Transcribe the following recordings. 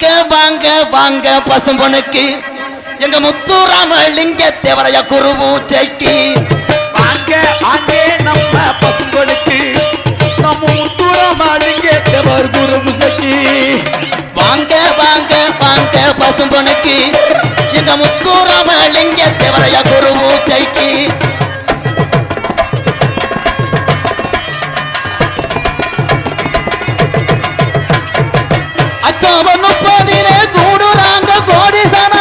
வாங்க வாங்க வாங்க பசும்பொனுக்கு எங்க முத்துராமலிங்க தேவரைய குருபூஜைக்கு வாங்க அங்கே நம்ம பசுங்களுக்கு நம்ம முத்துராமலிங்க தேவர் குரு புசக்கி வாங்க வாங்க வாங்க பசும்பொனுக்கு எங்க முத்துராமலிங்க தேவரைய குருபூஜைக்கு அக்காவன் முப்பதிலே கூடுறாங்க கோடிசனா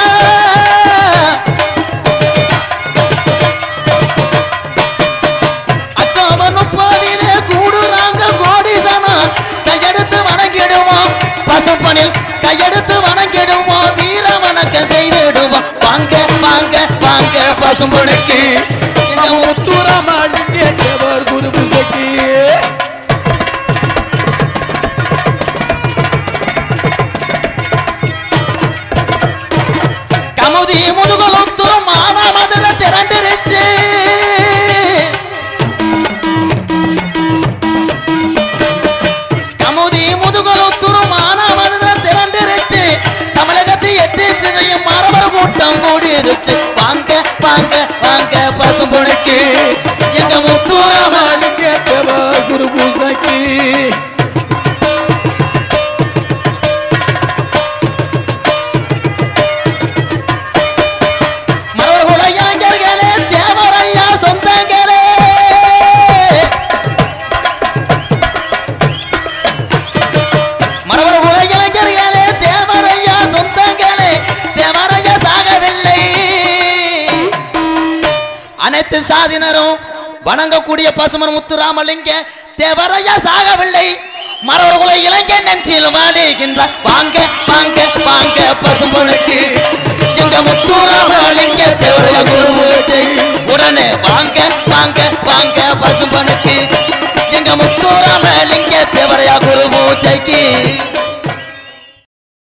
அக்காவன் முப்பதிலே கூடுறாங்க கோடிசனா கையெடுத்து வணங்கிடுவோம் பசுப்பனில் கையெடுத்து வணங்கிடுவோம் வீர வணக்கம் செய்திடுவோம் வாங்க வாங்க வாங்க பசும்பொனுக்கு நம்ம முத்துராமலிங்க தேவர் குரு புசக்கி கமுதி முதுகுலத்தும் மானாமதுல திரண்டுருச்சு கமுதி முதுகுலத்தும் மானாமதுல திரண்டுருச்சு தமிழகத்தை எட்டு திசையும் மரபர் கூட்டம் கூடிருச்சு வாங்க வாங்க வாங்க பசும்பொழுக்கு எங்க முத்தூராம ராமலிங்க தேவர் குரு புசக்கி மரபுல இளைஞர்களே தேவரையா சொந்தங்களே மரபுல இளைஞர்களே தேவரையா சொந்தங்களே தேவரையா சாகவில்லை அனைத்து சாதியினரும் வணங்கக்கூடிய பசுமன் முத்துராமலிங்க தேவரையா சாகவில்லை மரபுல இளைஞர் நெஞ்சில் வாடுகின்ற வாங்க வாங்க வாங்க பசும்பொனுக்கு எங்க முத்துராமலிங்க தேவரையா குரு பூஜை உடனே வாங்க வாங்க வாங்க பசும்பொனுக்கு